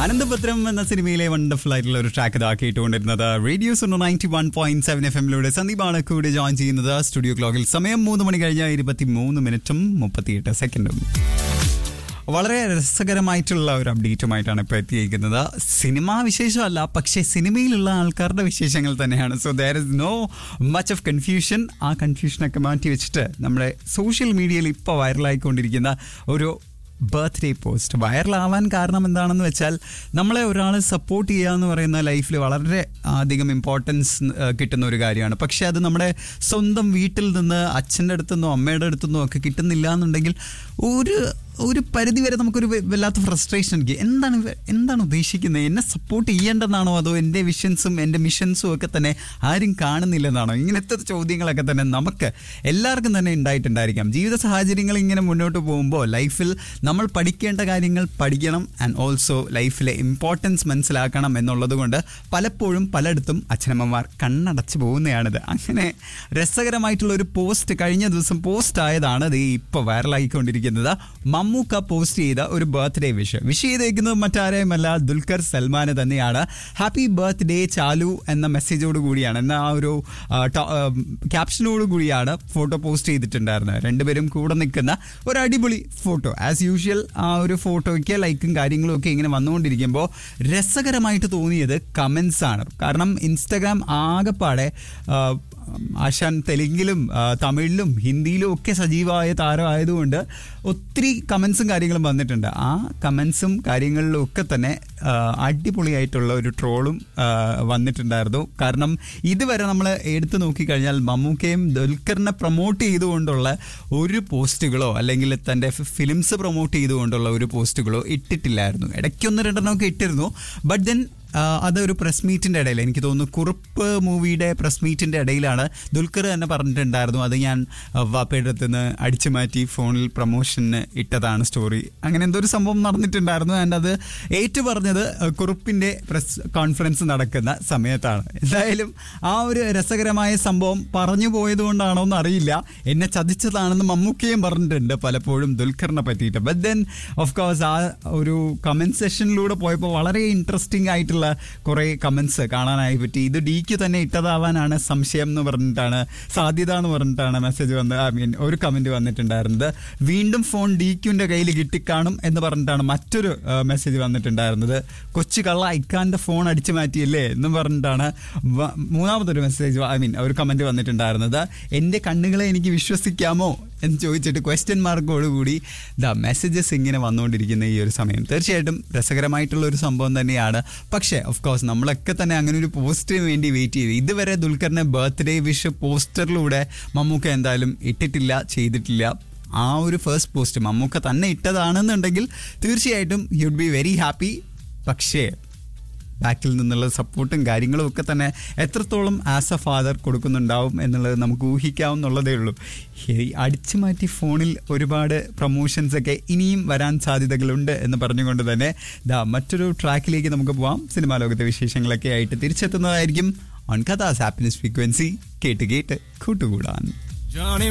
അനന്തപത്രം എന്ന സിനിമയിലെ വണ്ടർഫുൾ ആയിട്ടുള്ള ഒരു ട്രാക്ക് ഇതാക്കിയിട്ടുകൊണ്ടിരുന്നത് റേഡിയോ സുണ്ണു ninety one point seven F എമ്മിലൂടെ സന്ദീപാണ് കൂടെ ജോയിൻ ചെയ്യുന്നത് സ്റ്റുഡിയോ ക്ലോക്കിൽ സമയം മൂന്ന് മണി കഴിഞ്ഞ ഇരുപത്തി മൂന്ന് മിനിറ്റും മുപ്പത്തിയെട്ട് സെക്കൻഡും വളരെ രസകരമായിട്ടുള്ള ഒരു അപ്ഡേറ്റുമായിട്ടാണ് ഇപ്പോൾ എത്തിയിരിക്കുന്നത് സിനിമാ വിശേഷമല്ല പക്ഷേ സിനിമയിലുള്ള ആൾക്കാരുടെ വിശേഷങ്ങൾ തന്നെയാണ് so there is no much of confusion ആ കൺഫ്യൂഷനൊക്കെ മാറ്റി വെച്ചിട്ട് നമ്മുടെ സോഷ്യൽ മീഡിയയിൽ ഇപ്പോൾ വൈറലായിക്കൊണ്ടിരിക്കുന്ന ഒരു ബർത്ത്ഡേ പോസ്റ്റ് വൈറലാവാൻ കാരണം എന്താണെന്ന് വെച്ചാൽ നമ്മളെ ഒരാൾ സപ്പോർട്ട് ചെയ്യുക എന്ന് പറയുന്ന ലൈഫിൽ വളരെ അധികം ഇമ്പോർട്ടൻസ് കിട്ടുന്ന ഒരു കാര്യമാണ് പക്ഷേ അത് നമ്മുടെ സ്വന്തം വീട്ടിൽ നിന്ന് അച്ഛൻ്റെ അടുത്തുനിന്നോ അമ്മയുടെ അടുത്തുനിന്നോ ഒക്കെ കിട്ടുന്നില്ല എന്നുണ്ടെങ്കിൽ ഒരു ഒരു പരിധി വരെ നമുക്കൊരു വ- വല്ലാത്ത ഫ്രസ്ട്രേഷൻ എനിക്ക് എന്താണ് ഇവ- എന്താണ് ഉദ്ദേശിക്കുന്നത് എന്നെ സപ്പോർട്ട് ചെയ്യേണ്ടതാണോ അതോ എൻ്റെ വിഷൻസും എൻ്റെ മിഷൻസും ഒക്കെ തന്നെ ആരും കാണുന്നില്ലെന്നാണോ ഇങ്ങനത്തെ ചോദ്യങ്ങളൊക്കെ തന്നെ നമുക്ക് എല്ലാവർക്കും തന്നെ ഉണ്ടായിട്ടുണ്ടായിരിക്കാം ജീവിത സാഹചര്യങ്ങൾ ഇങ്ങനെ മുന്നോട്ട് പോകുമ്പോൾ ലൈഫിൽ നമ്മൾ പഠിക്കേണ്ട കാര്യങ്ങൾ പഠിക്കണം ആൻഡ് ഓൾസോ ലൈഫിലെ ഇമ്പോർട്ടൻസ് മനസ്സിലാക്കണം എന്നുള്ളത് കൊണ്ട് പലപ്പോഴും പലയിടത്തും അച്ഛനമ്മമാർ കണ്ണടച്ച് പോകുന്നതാണിത് അങ്ങനെ രസകരമായിട്ടുള്ള ഒരു പോസ്റ്റ് കഴിഞ്ഞ ദിവസം പോസ്റ്റ് ആയതാണ് ഇത് ഇപ്പോൾ വൈറലായിക്കൊണ്ടിരിക്കുന്നത് മമ്മൂക്ക പോസ്റ്റ് ചെയ്ത ഒരു ബർത്ത്ഡേ വിഷ് വിഷ് ചെയ്തേക്കുന്നത് മറ്റാരെയുമല്ല ദുൽഖർ സൽമാന് തന്നെയാണ് ഹാപ്പി ബർത്ത്ഡേ ചാലു എന്ന മെസ്സേജോട് കൂടിയാണ് എന്ന ആ ഒരു ക്യാപ്ഷനോട് കൂടിയാണ് ഫോട്ടോ പോസ്റ്റ് ചെയ്തിട്ടുണ്ടായിരുന്നത് രണ്ടുപേരും കൂടെ നിൽക്കുന്ന ഒരു അടിപൊളി ഫോട്ടോ ആസ് യൂഷ്വൽ ആ ഒരു ഫോട്ടോയ്ക്ക് ലൈക്കും കാര്യങ്ങളും ഒക്കെ ഇങ്ങനെ വന്നുകൊണ്ടിരിക്കുമ്പോൾ രസകരമായിട്ട് തോന്നിയത് കമൻസ് ആണ് കാരണം ഇൻസ്റ്റഗ്രാം ആകെപ്പാടെ ആ, ആശാൻ തെലുങ്കിലും ആ, തമിഴിലും ഹിന്ദിയിലും ഒക്കെ സജീവമായ താരമായതുകൊണ്ട് ഒത്തിരി കമൻസും കാര്യങ്ങളും വന്നിട്ടുണ്ട് ആ കമൻസും കാര്യങ്ങളിലും ഒക്കെ തന്നെ ആ, അടിപൊളിയായിട്ടുള്ള ഒരു ട്രോളും ആ, വന്നിട്ടുണ്ടായിരുന്നു കാരണം ഇതുവരെ നമ്മൾ എടുത്തു നോക്കിക്കഴിഞ്ഞാൽ മമ്മൂക്കയും ദുൽഖറിനെ പ്രൊമോട്ട് ചെയ്തുകൊണ്ടുള്ള ഒരു പോസ്റ്റുകളോ അല്ലെങ്കിൽ തൻ്റെ ഫിലിംസ് പ്രൊമോട്ട് ചെയ്തുകൊണ്ടുള്ള ഒരു പോസ്റ്റുകളോ ഇട്ടിട്ടില്ലായിരുന്നു ഇടയ്ക്കൊന്ന് രണ്ടെണ്ണമൊക്കെ ഇട്ടിരുന്നു ബട്ട് ദെൻ ആഹ് അതൊരു പ്രസ് മീറ്റിന്റെ ഇടയിൽ എനിക്ക് തോന്നുന്നു കുറുപ്പ് മൂവിയുടെ പ്രസ് മീറ്റിന്റെ ഇടയിലാണ് ദുൽഖർ തന്നെ പറഞ്ഞിട്ടുണ്ടായിരുന്നു അത് ഞാൻ ആഹ് വാപ്പയുടെ അടുത്ത് നിന്ന് അടിച്ചു മാറ്റി ഫോണിൽ പ്രൊമോഷന് ഇട്ടതാണ് സ്റ്റോറി അങ്ങനെ എന്തോ ഒരു സംഭവം നടന്നിട്ടുണ്ടായിരുന്നു ആൻഡ് അത് ഏറ്റു പറഞ്ഞത് ആഹ് കുറുപ്പിന്റെ പ്രസ് കോൺഫറൻസ് നടക്കുന്ന സമയത്താണ് എന്തായാലും ആ ഒരു രസകരമായ സംഭവം പറഞ്ഞു പോയത് കൊണ്ടാണോ എന്ന് അറിയില്ല എന്നെ ചതിച്ചതാണെന്ന് മമ്മൂക്കയും പറഞ്ഞിട്ടുണ്ട് പലപ്പോഴും ദുൽഖറിനെ പറ്റിയിട്ട് ബട്ട് ദെൻ ഓഫ് കോഴ്സ് ആ ഒരു കമന്റ് സെഷനിലൂടെ പോയപ്പോൾ വളരെ ഇൻട്രസ്റ്റിംഗ് ആയിട്ടുള്ള കുറേ കമന്റ്സ് കാണാനായി പറ്റി ഇത് ഡിക്ക് തന്നെ ഇട്ടതാവാനാണ് സംശയം എന്ന് പറഞ്ഞിട്ടാണ് സാധ്യത എന്ന് പറഞ്ഞിട്ടാണ് മെസ്സേജ് വന്ന് ഐ മീൻ ഒരു കമന്റ് വന്നിട്ടുണ്ടായിരുന്നത് വീണ്ടും ഫോൺ ഡിക്യുന്റെ കയ്യിൽ കിട്ടിക്കാണും എന്ന് പറഞ്ഞിട്ടാണ് മറ്റൊരു മെസ്സേജ് വന്നിട്ടുണ്ടായിരുന്നത് കൊച്ചു കള്ള ഐക്കാന്റെ ഫോൺ അടിച്ചു മാറ്റിയല്ലേ എന്ന് പറഞ്ഞിട്ടാണ് വ- മൂന്നാമതൊരു മെസ്സേജ് ഐ മീൻ ഒരു കമന്റ് വന്നിട്ടുണ്ടായിരുന്നത് എൻ്റെ കണ്ണുകളെ എനിക്ക് വിശ്വസിക്കാമോ എന്ന് ചോദിച്ചിട്ട് ക്വസ്റ്റ്യൻ മാർക്കോട് കൂടി ദ മെസ്സേജസ് ഇങ്ങനെ വന്നുകൊണ്ടിരിക്കുന്ന ഈ ഒരു സമയം തീർച്ചയായിട്ടും രസകരമായിട്ടുള്ള ഒരു സംഭവം തന്നെയാണ് പക്ഷേ ഓഫ് കോഴ്സ് നമ്മളൊക്കെ തന്നെ അങ്ങനെ ഒരു പോസ്റ്റിന് വേണ്ടി വെയിറ്റ് ചെയ്ത് ഇതുവരെ ദുൽഖറിന്റെ ബർത്ത്ഡേ വിഷ് പോസ്റ്ററിലൂടെ മമ്മൂക്ക എന്തായാലും ഇട്ടിട്ടില്ല ചെയ്തിട്ടില്ല ആ ഒരു ഫസ്റ്റ് പോസ്റ്റ് മമ്മൂക്ക തന്നെ ഇട്ടതാണെന്നുണ്ടെങ്കിൽ തീർച്ചയായിട്ടും യുഡ് ബി വെരി ഹാപ്പി പക്ഷേ ബാക്കിൽ നിന്നുള്ള സപ്പോർട്ടും കാര്യങ്ങളും ഒക്കെ തന്നെ എത്രത്തോളം ആസ് എ ഫാദർ കൊടുക്കുന്നുണ്ടാവും എന്നുള്ളത് നമുക്ക് ഊഹിക്കാവുന്നുള്ളതേ ഉള്ളൂ ഈ അടിച്ചു മാറ്റി ഫോണിൽ ഒരുപാട് പ്രൊമോഷൻസ് ഒക്കെ ഇനിയും വരാൻ സാധ്യതകളുണ്ട് എന്ന് പറഞ്ഞുകൊണ്ട് തന്നെ ദാ മറ്റൊരു ട്രാക്കിലേക്ക് നമുക്ക് പോവാം സിനിമാ ലോകത്തെ വിശേഷങ്ങളൊക്കെ ആയിട്ട് തിരിച്ചെത്തുന്നതായിരിക്കും ഓൺ കഥാസ് ഹാപ്പിനെസ് ഫ്രീക്വൻസി കേട്ട് കേട്ട് കൂട്ടുകൂടാൻ Johnny